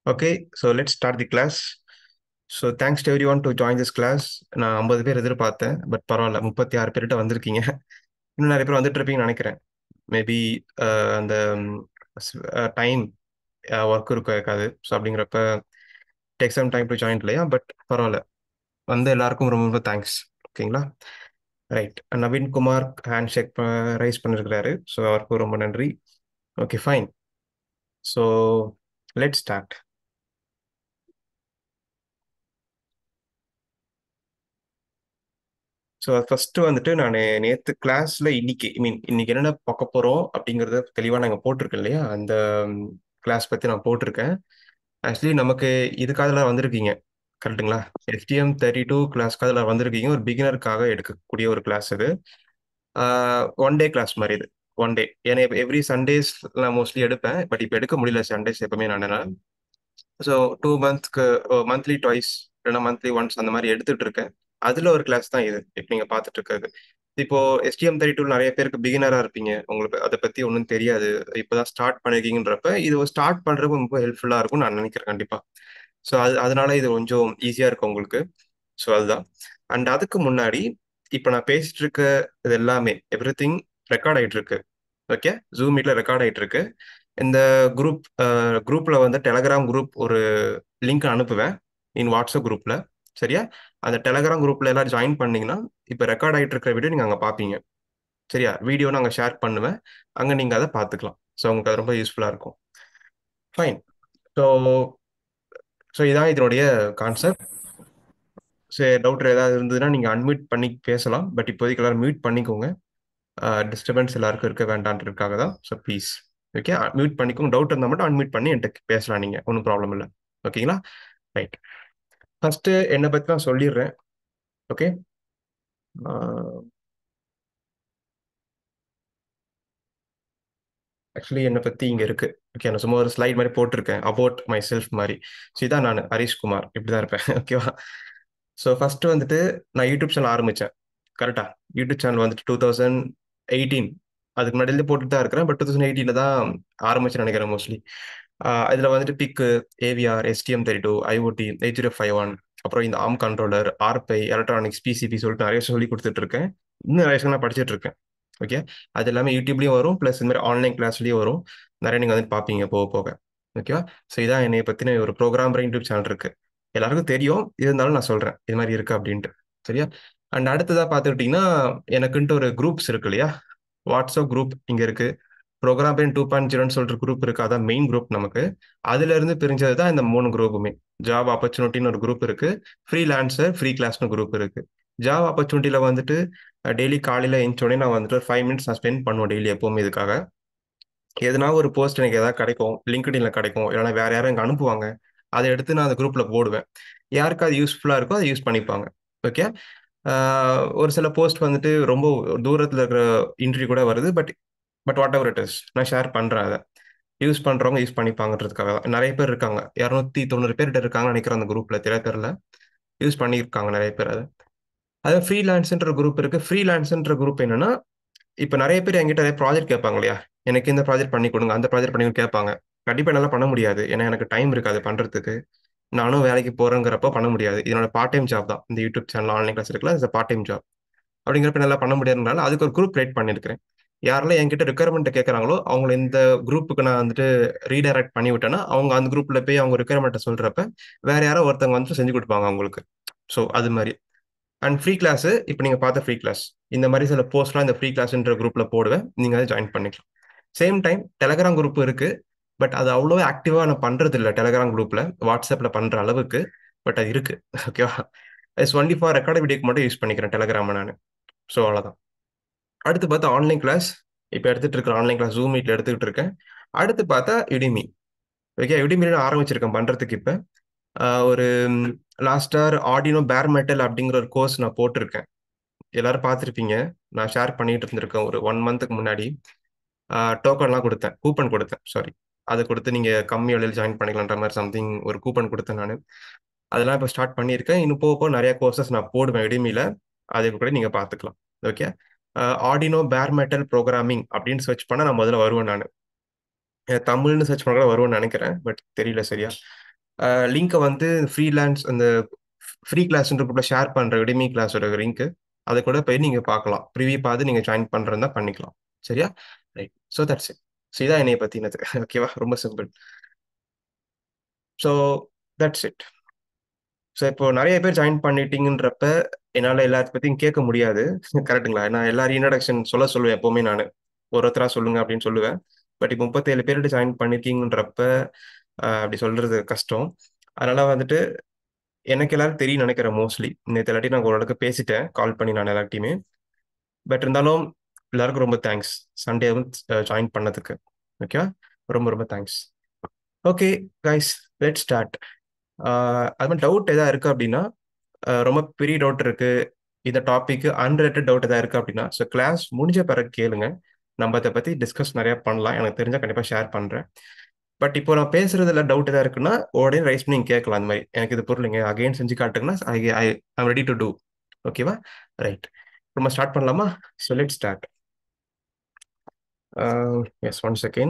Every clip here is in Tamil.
Okay, so let's start the class. So thanks to everyone to join this class. நான் ஐம்பது பேர் எதிர்பார்த்தேன் பட் பரவாயில்ல முப்பத்தி ஆறு பேர்கிட்ட வந்திருக்கீங்க இன்னும் நிறைய பேர் வந்துட்டு இருப்பீங்கன்னு நினைக்கிறேன் மேபி அந்த டைம் ஒர்க் இருக்கும் இருக்காது ஸோ அப்படிங்கிறப்ப take some time to join இல்லையா பட் பரவாயில்ல வந்து எல்லாருக்கும் ரொம்ப ரொம்ப தேங்க்ஸ் ஓகேங்களா right Naveen Kumar hand shake rise பண்ணிருக்கிறாரு ஸோ அவருக்கும் ரொம்ப நன்றி okay fine so let start so first வந்துட்டு நான் நேற்று கிளாஸ்ல இன்னைக்கு ஐ மீன் இன்னைக்கு என்னென்ன பார்க்க போறோம் அப்படிங்கறத தெளிவாக நாங்கள் போட்டிருக்கேன் இல்லையா அந்த கிளாஸ் பத்தி நான் போட்டிருக்கேன் ஆக்சுவலி நமக்கு இதுக்காக வந்திருக்கீங்க கரெக்டுங்களா எஸ்டிஎம் தேர்ட்டி டூ கிளாஸ்க்கு அதில் வந்திருக்கீங்க ஒரு பிகினருக்காக எடுக்கக்கூடிய ஒரு கிளாஸ் இது ஒன் டே கிளாஸ் மாதிரி இது ஒன் டே ஏன்னா எவ்ரி சண்டேஸ் நான் மோஸ்ட்லி எடுப்பேன் பட் இப்போ எடுக்க முடியல சண்டேஸ் எப்பவுமே நான் ஸோ டூ மந்த்க்கு மந்த்லி டாய்ஸ் இல்லைன்னா மந்த்லி ஒன்ஸ் அந்த மாதிரி எடுத்துட்டு இருக்கேன் அதுல ஒரு கிளாஸ் தான் இது இப்போ நீங்க பார்த்துட்டு இருக்கிறது இப்போ எஸ்டிஎம் தேர்ட்டி டூ நிறைய பேருக்கு பிகினரா இருப்பீங்க உங்களுக்கு அதை பத்தி ஒன்றும் தெரியாது இப்போதான் ஸ்டார்ட் பண்ணிருக்கீங்கன்றப்ப இது ஸ்டார்ட் பண்றதுக்கு ரொம்ப ஹெல்ப்ஃபுல்லா இருக்கும் நான் நினைக்கிறேன் கண்டிப்பா ஸோ அது அதனால இது கொஞ்சம் ஈஸியா இருக்கும் உங்களுக்கு ஸோ அதுதான் அண்ட் அதுக்கு முன்னாடி இப்போ நான் பேசிட்டு இருக்க இது எல்லாமே எவ்ரி திங் ரெக்கார்ட் ஆயிட்டு இருக்கு ஓகே ஜூம் மீட்ல ரெக்கார்ட் ஆயிட்டு இருக்கு இந்த குரூப் குரூப்ல வந்து டெலகிராம் குரூப் ஒரு லிங்க் அனுப்புவேன் இன் வாட்ஸ்அப் குரூப்ல சரியா அந்த டெலகிராம் குரூப்ல எல்லாம் ஜாயின் பண்ணீங்கன்னா இப்போ ரெக்கார்ட் ஆகிட்டு இருக்கிற வீடியோ நீங்க அங்கே பார்ப்பீங்க சரியா வீடியோ நான் அங்கே ஷேர் பண்ணுவேன் அங்கே நீங்க அதை பார்த்துக்கலாம் ஸோ உங்களுக்கு அது ரொம்ப யூஸ்ஃபுல்லாக இருக்கும் ஃபைன் ஸோ ஸோ இதான் இதனுடைய கான்செப்ட் சரி டவுட் ஏதாவது இருந்ததுன்னா நீங்கள் அன்மியூட் பண்ணி பேசலாம் பட் இப்போதைக்கு எல்லாரும் மியூட் பண்ணிக்கோங்க டிஸ்டர்பன்ஸ் எல்லாருக்கும் இருக்க வேண்டான்றதுக்காக தான் ஸோ ப்ளீஸ் ஓகே மியூட் பண்ணிக்கோங்க டவுட் இருந்தால் மட்டும் அன்மியூட் பண்ணி என்கிட்ட பேசலாம் நீங்கள் ஒன்றும் ப்ராப்ளம் இல்லை ஓகேங்களா ரைட் ஃபர்ஸ்ட் என்னை பற்றி நான் சொல்லிடுறேன் ஓகே ஆக்சுவலி என்னை பற்றி இங்கே இருக்கு ஓகே நான் சும்மா ஒரு ஸ்லைட் மாதிரி போட்டிருக்கேன் அபவுட் மை செல்ஃப் மாதிரி ஸோ இதான் நான் ஹரீஷ் குமார் இப்படி தான் இருப்பேன் ஓகேவா ஸோ ஃபர்ஸ்ட் வந்துட்டு நான் யூடியூப் சேனல் ஆரம்பித்தேன் கரெக்டா யூடியூப் சேனல் வந்துட்டு டூ தௌசண்ட் எயிட்டீன் அதுக்கு முன்னாடியிலே போட்டுட்டு தான் இருக்கிறேன் பட் டூ தௌசண்ட் எயிட்டீனில் தான் ஆரம்பிச்சு நினைக்கிறேன் மோஸ்ட்லி இதில் வந்துட்டு PIC AVR STM thirty two IOT eight zero five one அப்புறம் இந்த ஆம் கண்ட்ரோலர் ஆர்பை எலக்ட்ரானிக்ஸ் பிசிபி சொல்லிட்டு நிறைய சொல்லி கொடுத்துட்டு இருக்கேன் இன்னும் நிறைய விஷயம் நான் படிச்சுட்டு இருக்கேன் ஓகே அது எல்லாமே யூடியூப்லேயும் வரும் ப்ளஸ் இந்த மாதிரி ஆன்லைன் கிளாஸ்லேயும் வரும் நிறைய நீங்கள் வந்து பார்ப்பீங்க போக போக ஓகேவா ஸோ இதான் என்னை பற்றின ஒரு ப்ரோக்ராம் யூடியூப் சேனல் இருக்கு எல்லாருக்கும் தெரியும் இருந்தாலும் நான் சொல்கிறேன் இது மாதிரி இருக்கு அப்படின்ட்டு சரியா அண்ட் அடுத்ததாக பார்த்துக்கிட்டிங்கன்னா எனக்குன்ட்டு ஒரு குரூப்ஸ் இருக்கு இல்லையா வாட்ஸ்அப் குரூப் இங்கே இருக்கு ப்ரோக்ராம் பெயின் டூ பாயிண்ட் ஜீரோன்னு சொல்ற குரூப் இருக்கு அதான் மெயின் குரூப் நமக்கு அதுல இருந்து பிரிஞ்சது தான் இந்த மூணு குரூப்புமே ஜாப் ஆப்பர்ச்சுனிட்டின்னு ஒரு குரூப் இருக்கு ஃப்ரீ லான்சர் ஃப்ரீ கிளாஸ்னு குரூப் இருக்கு ஜாப் ஆப்பர்ச்சுனிட்டியில வந்துட்டு டெய்லி காலையில எழுந்தோடனே நான் வந்துட்டு ஒரு ஃபைவ் மினிட்ஸ் நான் ஸ்பெண்ட் பண்ணுவேன் டெய்லி எப்பவுமே இதுக்காக எதுனா ஒரு போஸ்ட் எனக்கு எதாவது கிடைக்கும் லிங்க்டின்ல கிடைக்கும் இல்லைனா வேற யாரும் எனக்கு அனுப்புவாங்க அதை எடுத்து நான் அந்த குரூப்ல போடுவேன் யாருக்கு அது யூஸ்ஃபுல்லா இருக்கோ அதை யூஸ் பண்ணிப்பாங்க ஓகே ஒரு சில போஸ்ட் வந்துட்டு ரொம்ப தூரத்தில் இருக்கிற இன்டர்வியூ கூட வருது but but whatever it is நான் ஷேர் பண்ணுறேன் அதை யூஸ் பண்ணுறவங்க யூஸ் பண்ணிப்பாங்கன்றதுக்காக தான் நிறைய பேர் இருக்காங்க இரநூத்தி தொண்ணூறு பேர்கிட்ட இருக்காங்கன்னு நினைக்கிறேன் அந்த குரூப்பில் தெரிய தெரில யூஸ் பண்ணியிருக்காங்க நிறைய பேர் அதை அது ஃப்ரீலான்ஸ்ன்ற குரூப் இருக்கு ஃப்ரீலான்ஸ்ன்ற குரூப் என்னன்னா இப்போ நிறைய பேர் என்கிட்ட நிறைய ப்ராஜெக்ட் கேட்பாங்க இல்லையா எனக்கு இந்த ப்ராஜெக்ட் பண்ணி கொடுங்க அந்த ப்ராஜெக்ட் பண்ணி கேட்பாங்க கண்டிப்பாக என்னால் பண்ண முடியாது ஏன்னா எனக்கு டைம் இருக்காது பண்ணுறதுக்கு நானும் வேலைக்கு போகிறேங்கிறப்ப பண்ண முடியாது இதனோட பார்ட் டைம் ஜாப் தான் இந்த யூடியூப் சேனல் ஆன்லைன் கிளாஸ் இருக்குல்ல இது பார்ட் டைம் ஜாப் அப்படிங்கிறப்ப நல்லா பண்ண முடியாதுனால அதுக்கு ஒரு குரூப் கிரியேட் பண்ணியிருக்கிறேன் யாரெல்லாம் என்கிட்ட ரெக்குயர்மெண்ட் கேட்குறாங்களோ அவங்கள இந்த குரூப்புக்கு நான் வந்துட்டு ரீடைரக்ட் பண்ணி விட்டேன்னா அவங்க அந்த குரூப்ல போய் அவங்க ரெக்குயர்மெண்ட்டை சொல்றப்ப வேற யாரோ ஒருத்தவங்க வந்துட்டு செஞ்சு கொடுப்பாங்க அவங்களுக்கு ஸோ அது மாதிரி அண்ட் ஃப்ரீ கிளாஸ் இப்போ நீங்க பார்த்த ஃப்ரீ கிளாஸ் இந்த மாதிரி சில போஸ்ட்லாம் இந்த ஃப்ரீ கிளாஸ்ன்ற குரூப்ல போடுவேன் நீங்க அதை ஜாயின் பண்ணிக்கலாம் சேம் டைம் டெலகிராம் குரூப் இருக்கு பட் அது அவ்வளோ ஆக்டிவா நான் பண்றது இல்லை டெலகிராம் குரூப்ல வாட்ஸ்அப்ல பண்ற அளவுக்கு பட் அது இருக்கு ஓகேவா இட்ஸ் ஒன்லி ஃபார் ரெக்கார்ட் வீடியோக்கு மட்டும் யூஸ் பண்ணிக்கிறேன் டெலகிராம் நான் ஸோ அவ்வளோதான் அடுத்து பார்த்தா ஆன்லைன் கிளாஸ் இப்போ எடுத்துட்டு இருக்கிற ஆன்லைன் கிளாஸ் ஜூம் மீட்ல எடுத்துக்கிட்டு இருக்கேன் அடுத்து பார்த்தா யுடிமி ஓகே யுடிமி ஆரம்பிச்சிருக்கேன் பண்றதுக்கு இப்போ ஒரு லாஸ்டார் ஆடினோ பேர் மெட்டல் அப்படிங்கிற ஒரு கோர்ஸ் நான் போட்டிருக்கேன் எல்லாரும் பார்த்துருப்பீங்க நான் ஷேர் பண்ணிட்டு இருந்திருக்கேன் ஒரு ஒன் மந்த்துக்கு முன்னாடி டோக்கன்லாம் கொடுத்தேன் கூப்பன் கொடுத்தேன் சாரி அதை கொடுத்து நீங்க கம்மி விலையில் ஜாயின் பண்ணிக்கலான்ற மாதிரி சம்திங் ஒரு கூப்பன் கொடுத்தேன் நான் அதெல்லாம் இப்போ ஸ்டார்ட் பண்ணியிருக்கேன் இன்னும் போக போக நிறைய கோர்சஸ் நான் போடுவேன் யுடிமியில் அதை கூட நீங்க பார்த்துக்கலாம் okay Arduino bare metal programming அப்படின்னு சர்ச் பண்ணால் நான் முதல்ல வருவேன் நான் தமிழ்னு சர்ச் பண்ண கூட வருவேன்னு நினைக்கிறேன் பட் தெரியல சரியா லிங்கை வந்து ஃப்ரீலான்ஸ் அந்த ஃப்ரீ கிளாஸ்ன்ற குரூப்பில் ஷேர் பண்ணுற விடுமி கிளாஸோட லிங்க்கு அதை கூட போய் நீங்கள் பார்க்கலாம் ப்ரிவியூ பார்த்து நீங்கள் ஜாயின் பண்ணுறதா பண்ணிக்கலாம் சரியா right so that's it so இதான் என்னைய பற்றினது ஓகேவா ரொம்ப simple so that's it so இப்போ நிறைய பேர் ஜாயின் பண்ணிட்டீங்கன்றப்ப என்னால் எல்லாத்த பற்றியும் கேட்க முடியாது கரெக்டுங்களா நான் எல்லாரும் இன்ட்ரடக்ஷன் சொல்ல சொல்லுவேன் எப்போவுமே நான் ஒரு ஒருத்தராக சொல்லுங்க அப்படின்னு சொல்லுவேன் பட் இப்போ முப்பத்தேழு பேர்கிட்ட ஜாயின் பண்ணிருக்கீங்கன்றப்ப அப்படி சொல்றது கஷ்டம் அதனால வந்துட்டு எனக்கு எல்லாரும் தெரியும் நினைக்கிறேன் மோஸ்ட்லி நேற்று எல்லாட்டி நான் ஒரு இடத்துக்கு பேசிட்டேன் கால் பண்ணி நான் எல்லாத்தையுமே பட் இருந்தாலும் எல்லாருக்கும் ரொம்ப தேங்க்ஸ் சண்டே வந்து ஜாயின் பண்ணதுக்கு ஓகே ரொம்ப ரொம்ப thanks okay guys let start அது மாதிரி டவுட் எதாவது இருக்கு அப்படின்னா ரொம்ப பெரிய டவுட் இருக்கு இந்த டாபிக் அன்ரிலேட்டட் டவுட் எதாவது இருக்கு அப்படின்னா ஸோ கிளாஸ் முடிஞ்ச பிறகு கேளுங்க நம்ம அதை பற்றி டிஸ்கஸ் நிறையா பண்ணலாம் எனக்கு தெரிஞ்சால் கண்டிப்பாக ஷேர் பண்ணுறேன் பட் இப்போ நான் பேசுறதுல டவுட் எதாவது இருக்குன்னா உடனே ரைஸ் பண்ணி கேட்கலாம் அந்த மாதிரி எனக்கு இது பொருளுங்க அகைன் செஞ்சு காட்டுங்கன்னா I I I'm ready to do ஓகேவா ரைட் நம்ம ஸ்டார்ட் பண்ணலாமா so let start yes one second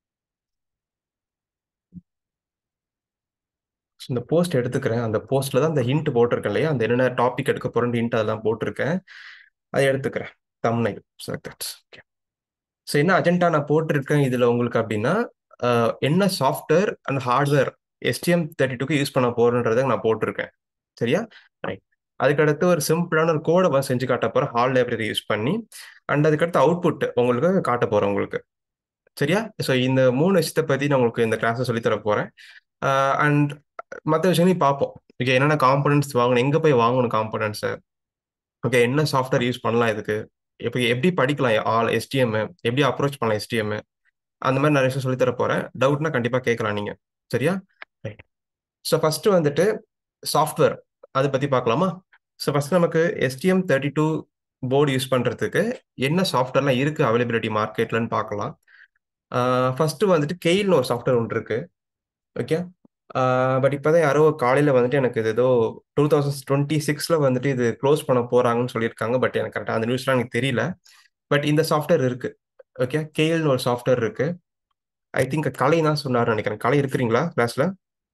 இந்த போஸ்ட் எடுத்துக்கிறேன் அந்த போஸ்ட்ல தான் அந்த ஹிண்ட் போட்டிருக்கேன் இல்லையா அந்த என்னென்ன டாபிக் எடுக்க போறேன் ஹிண்ட் அதெல்லாம் போட்டிருக்கேன் அதை எடுத்துக்கிறேன் தம்னை ஓகே ஸோ என்ன அஜெண்டா நான் போட்டிருக்கேன் இதுல உங்களுக்கு அப்படின்னா என்ன software and hardware STM thirty டூக்கு யூஸ் பண்ண போறேன்றதை நான் போட்டிருக்கேன் சரியா ரைட் அதுக்கடுத்து ஒரு சிம்பிளான ஒரு கோடை வந்து செஞ்சு காட்ட போறேன் ஹால் லைப்ரரி யூஸ் பண்ணி அண்ட் அதுக்கடுத்து அவுட்புட் உங்களுக்கு காட்ட போறேன் உங்களுக்கு சரியா ஸோ இந்த மூணு விஷயத்தை பத்தி நான் உங்களுக்கு இந்த கிளாஸை சொல்லித்தர போறேன் அண்ட் மற்ற விஷயங்களையும் பார்ப்போம் ஓகே என்னென்ன காம்பனன்ட்ஸ் வாங்கணும் எங்கே போய் வாங்கணும் காம்பனன்ட்ஸை ஓகே என்ன சாஃப்ட்வேர் யூஸ் பண்ணலாம் இதுக்கு எப்படி எப்படி படிக்கலாம் ஆல் எஸ்டிஎம் எப்படி அப்ரோச் பண்ணலாம் எஸ்டிஎம் அந்த மாதிரி நிறைய விஷயம் சொல்லித்தர போகிறேன் டவுட்னா கண்டிப்பாக கேட்கலாம் நீங்கள் சரியா ரைட் ஸோ ஃபஸ்ட்டு வந்துட்டு சாஃப்ட்வேர் அதை பற்றி பார்க்கலாமா ஸோ ஃபஸ்ட் நமக்கு STM thirty two board use பண்ணுறதுக்கு என்ன சாஃப்ட்வேர்லாம் இருக்குது அவைலபிலிட்டி மார்க்கெட்லன்னு பார்க்கலாம் ஃபஸ்ட்டு வந்துட்டு கெயில்னு ஒரு சாஃப்ட்வேர் ஒன்று இருக்குது ஓகே பட் இப்போதான் யாரோ காலையில் வந்துட்டு எனக்கு இது ஏதோ டூ தௌசண்ட் டுவெண்ட்டி சிக்ஸில் வந்துட்டு இது க்ளோஸ் பண்ண போகிறாங்கன்னு சொல்லியிருக்காங்க பட் எனக்கு கரெக்டாக அந்த நியூஸ்லாம் எனக்கு தெரியல பட் இந்த சாஃப்ட்வேர் இருக்கு ஓகே கேஎல்னு ஒரு சாஃப்ட்வேர் இருக்கு ஐ திங்க் கலை தான் சொன்னார் நினைக்கிறேன் கலை இருக்கிறீங்களா கிளாஸ்ல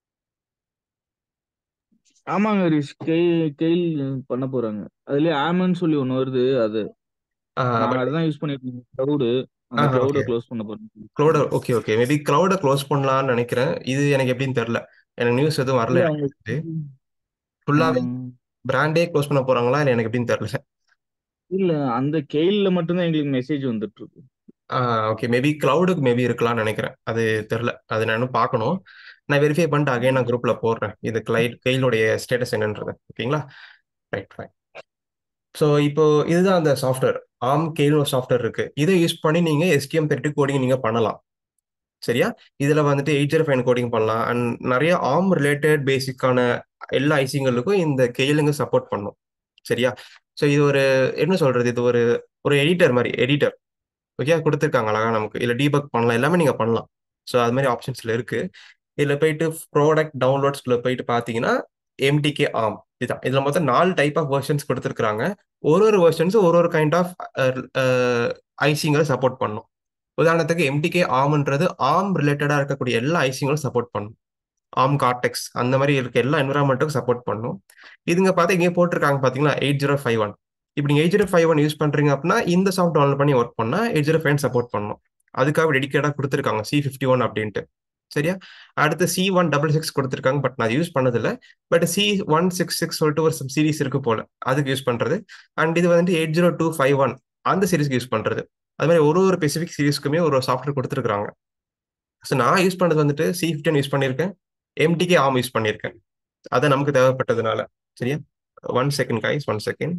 ஆமாங்க ரிஷ் கெயில் கெயில் பண்ண போறாங்க அதுலயே ஆமன் சொல்லி ஒண்ணு வருது அது நாங்க அதான் யூஸ் பண்ணிட்டு இருக்கோம் கிளவுடு அந்த கிளவுட க்ளோஸ் பண்ண போறோம் க்ளவுட ஓகே ஓகே மேபி கிளவுட க்ளோஸ் பண்ணலாம்னு நினைக்கிறேன் இது எனக்கு எப்படின்னு தெரியல எனக்கு நியூஸ் எதுவும் வரல ஃபுல்லாவே பிராண்டே க்ளோஸ் பண்ண போறாங்களா இல்லை எனக்கு எப்படின்னு தெரியல இல்ல அந்த கெயில்ல மட்டும்தான் எங்களுக்கு மெசேஜ் வந்துட்டு இருக்கு ஓகே மேபி கிளவுடுக்கு மேபி இருக்கலாம்னு நினைக்கிறேன் அது தெரில அது நான் இன்னும் பார்க்கணும் நான் வெரிஃபை பண்ணிட்டு அகைன் நான் குரூப்ல போடுறேன் இது கிளைட் கெயிலுடைய ஸ்டேட்டஸ் என்னன்றது ஓகேங்களா ரைட் ஃபைன் ஸோ இப்போ இதுதான் அந்த சாஃப்ட்வேர் ஆம் கெயில் ஒரு சாஃப்ட்வேர் இருக்கு இதை யூஸ் பண்ணி நீங்க எஸ்டிஎம் தேர்ட்டி கோடிங் நீங்க பண்ணலாம் சரியா இதுல வந்துட்டு எயிட் ஜீரோ ஃபைன் கோடிங் பண்ணலாம் அண்ட் நிறைய ஆம் ரிலேட்டட் பேசிக்கான எல்லா ஐசிங்களுக்கும் இந்த கெயிலுங்க சப்போர்ட் பண்ணும் சரியா ஸோ இது ஒரு என்ன சொல்றது இது ஒரு ஒரு எடிட்டர் மாதிரி எடிட்டர் ஓகே கொடுத்துருக்காங்க அழகா நமக்கு இல்லை டீபக் பண்ணலாம் எல்லாமே நீங்க பண்ணலாம் ஸோ அது மாதிரி ஆப்ஷன்ஸ்ல இருக்கு இதுல போயிட்டு ப்ராடக்ட் டவுன்லோட்ஸ்குள்ள போயிட்டு பாத்தீங்கன்னா எம்டிகே ஆம் இதுதான் இதுல மொத்தம் நாலு டைப் ஆஃப் வெர்ஷன்ஸ் கொடுத்துருக்காங்க ஒரு ஒரு வெர்ஷன்ஸும் ஒரு ஒரு கைண்ட் ஆஃப் ஐசிங்களை சப்போர்ட் பண்ணும் உதாரணத்துக்கு எம்டிகே ஆம்ன்றது ஆம் ரிலேட்டடா இருக்கக்கூடிய எல்லா ஐசிங்களும் சப்போர்ட் பண்ணும் ஆம் கார்டெக்ஸ் அந்த மாதிரி இருக்க எல்லா என்வரான்மெண்ட்டுக்கும் சப்போர்ட் பண்ணும் இதுங்க பார்த்து இங்கே போட்டிருக்காங்க பார்த்தீங்கன்னா எயிட் ஜீரோ ஃபைவ் ஒன் இப்போ நீங்கள் eight zero five one use பண்ணுறீங்க அப்படின்னா இந்த சாஃப்ட் டவுன்லோட் பண்ணி ஒர்க் பண்ணால் எயிட் ஜீரோ ஃபைவ் சப்போர்ட் பண்ணும் அதுக்காக டெடிக்கேட்டாக கொடுத்துருக்காங்க சி ஃபிஃப்டி ஒன் அப்படின்ட்டு சரியா அடுத்து சி ஒன் டபுள் சிக்ஸ் கொடுத்துருக்காங்க பட் நான் யூஸ் பண்ணதில்ல but C one six six சொல்லிட்டு ஒரு சீரிஸ் இருக்கு போல அதுக்கு யூஸ் பண்றது அண்ட் இது வந்துட்டு eight zero two five one அந்த சீரிஸ்க்கு யூஸ் பண்றது அது மாதிரி ஒரு ஒரு ஸ்பெசிஃபிக் சீரிஸ்க்குமே ஒரு சாஃப்ட்வேர் கொடுத்துருக்காங்க ஸோ நான் யூஸ் பண்ணது வந்துட்டு சி ஃபிஃப்டின் யூஸ் பண்ணியிருக்கேன் எம்டிகே ஆம் யூஸ் பண்ணியிருக்கேன் அதை நமக்கு தேவைப்பட்டதுனால சரியா one second guys one second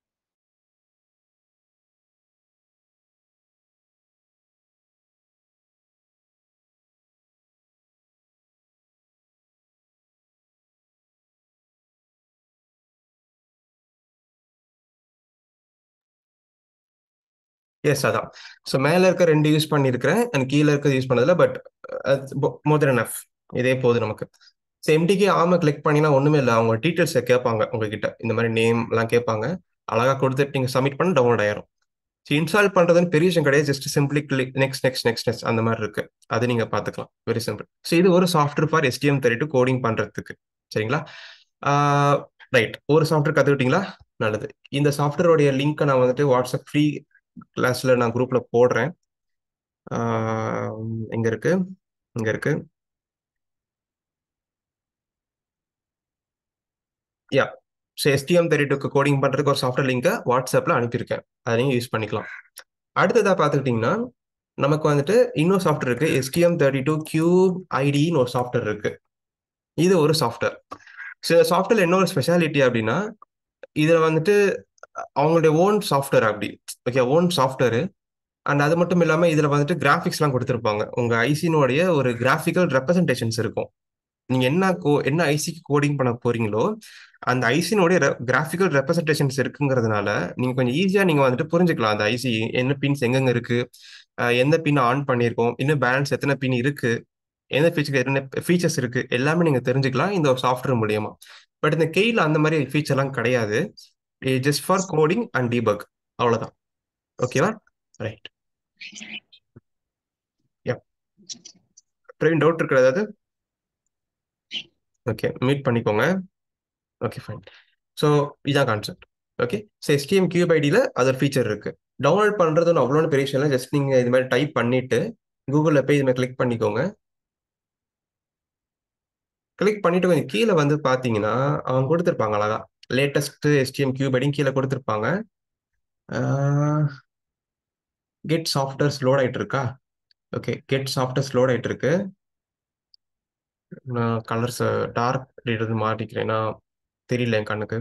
yes அதான் ஸோ மேலே இருக்க ரெண்டு யூஸ் பண்ணியிருக்கிறேன் அண்ட் கீழே இருக்கிறது யூஸ் பண்ணதில்ல பட் மோர் தென் எஃப் இதே போதும் நமக்கு ஸோ எம்டிகே ஆம கிளிக் பண்ணினா ஒன்றுமே இல்லை அவங்க டீட்டெயில்ஸை கேட்பாங்க உங்ககிட்ட இந்த மாதிரி நேம் எல்லாம் கேட்பாங்க அழகாக கொடுத்துட்டு நீங்கள் சப்மிட் பண்ணி டவுன்லோட் ஆயிரும் ஸோ இன்ஸ்டால் பண்றதுன்னு பெரிய விஷயம் கிடையாது just simply click next next next next அந்த மாதிரி இருக்கு அது நீங்க பாத்துக்கலாம் வெரி சிம்பிள் ஸோ இது ஒரு software for STM thirty coding பண்றதுக்கு சரிங்களா ரைட் ஒரு சாஃப்ட்வேர் கத்துக்கிட்டீங்களா நல்லது இந்த சாஃப்ட்வேரோடைய லிங்க்கை நான் வந்துட்டு வாட்ஸ்அப் ஃப்ரீ கிளாஸ்ல நான் குரூப்ல போடுறேன் எங்க இருக்கு இங்க இருக்கு யா ஸோ எஸ்டிஎம் தேர்ட்டி டூக்கு கோடிங் பண்ணுறதுக்கு ஒரு சாஃப்ட்வேர் லிங்கை வாட்ஸ்அப்பில் அனுப்பியிருக்கேன் அதை நீங்கள் யூஸ் பண்ணிக்கலாம் அடுத்ததாக பார்த்துக்கிட்டிங்கன்னா நமக்கு வந்துட்டு இன்னொரு சாஃப்ட்வேர் இருக்குது எஸ்டிஎம் தேர்ட்டி டூ கியூப் ஐடின்னு ஒரு சாஃப்ட்வேர் இருக்குது இது ஒரு சாஃப்ட்வேர் ஸோ இந்த சாஃப்ட்வேர் என்ன ஒரு ஸ்பெஷாலிட்டி அப்படின்னா இதில் வந்துட்டு அவங்களுடைய ஓன் சாஃப்ட்வேர் அப்படி ஓகே ஓன் சாஃப்ட்வேரு அண்ட் அது மட்டும் இல்லாமல் இதில் வந்துட்டு கிராஃபிக்ஸ்லாம் கொடுத்துருப்பாங்க உங்கள் ஐசினுடைய ஒரு கிராஃபிக்கல் ரெப்ரசன்டேஷன்ஸ் இருக்கும் நீங்க என்ன கோ என்ன ஐசிக்கு கோடிங் பண்ண போறீங்களோ அந்த ஐசினுடைய கிராஃபிக்கல் ரெப்ரசன்டேஷன்ஸ் இருக்குங்கிறதுனால நீங்க கொஞ்சம் ஈஸியா நீங்க வந்துட்டு புரிஞ்சுக்கலாம் அந்த ஐசி என்ன பின்ஸ் எங்கெங்க இருக்கு எந்த பின் ஆன் பண்ணியிருக்கோம் இன்னும் பேலன்ஸ் எத்தனை பின் இருக்கு எந்த ஃபீச்சர் என்ன ஃபீச்சர்ஸ் இருக்கு எல்லாமே நீங்க தெரிஞ்சுக்கலாம் இந்த ஒரு சாஃப்ட்வேர் மூலியமா பட் இந்த கெயில் அந்த மாதிரி ஃபீச்சர்லாம் கிடையாது just for coding and debug அவ்வளவுதான் ஓகேவா ரைட் பிரவீன் டவுட் இருக்கு ஏதாவது ஓகே மீட் பண்ணிக்கோங்க ஓகே ஃபைன் ஸோ இதான் concept okay so STM cube ஐடியில் அது ஒரு ஃபீச்சர் இருக்கு டவுன்லோட் பண்ணுறது ஒன்று அவ்வளோ பெரிய விஷயம் இல்லை ஜஸ்ட் நீங்கள் இது மாதிரி டைப் பண்ணிட்டு கூகுளில் போய் இது மாதிரி கிளிக் பண்ணிக்கோங்க கிளிக் பண்ணிட்டு கொஞ்சம் கீழே வந்து பார்த்தீங்கன்னா அவங்க கொடுத்துருப்பாங்க அழகா லேட்டஸ்ட் எஸ்டிஎம் கியூப் ஐடியும் கீழே கொடுத்துருப்பாங்க கெட் சாஃப்ட்வேர்ஸ் லோட் ஆகிட்டு இருக்கா ஓகே கெட் சாஃப்ட்வேர்ஸ் லோட் ஆகிட்டு இருக்கு நான் கலர்ஸ் டார்க் ரீடர் மாட்டிக்கிறேன்னா தெரியல என் கண்ணுக்கு